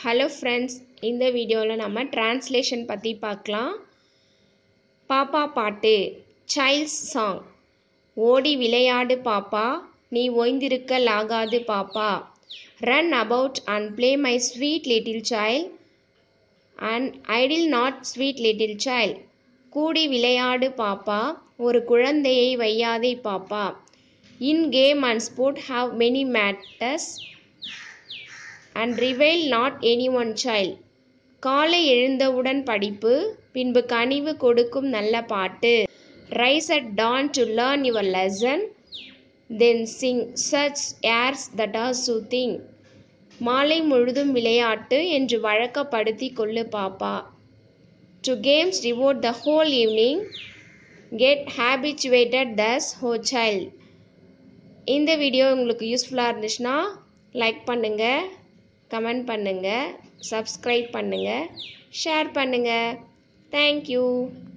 hello friends இந்த வீடியோவில் நம்ம டிரான்ஸ்லேஷன் பற்றி பார்க்கலாம் பாப்பா பாட்டு சைல்ட்ஸ் சாங் ஓடி விளையாடு பாப்பா நீ ஓய்ந்திருக்கலாகாது பாப்பா run about and play my sweet little child and idle not sweet little child கூடி விளையாடு பாப்பா ஒரு குழந்தையை வையாதே பாப்பா in game and sport have many matters and revile not any one child காலை எழுந்தவுடன் படிப்பு பின்பு கனிவு கொடுக்கும் நல்ல பாட்டு rise at dawn to learn your lesson then sing such airs that are soothing மாலை முழுதும் விளையாட்டு என்று வழக்கப்படுத்தி கொள்ளு பாப்பா to games டிவோட் the whole evening get habituated thus ho child இந்த வீடியோ உங்களுக்கு யூஸ்ஃபுல்லாக இருந்துச்சுன்னா லைக் பண்ணுங்கள் கமெண்ட் பண்ணுங்கள் சப்ஸ்கிரைப் பண்ணுங்கள் ஷேர் பண்ணுங்கள் தேங்க்யூ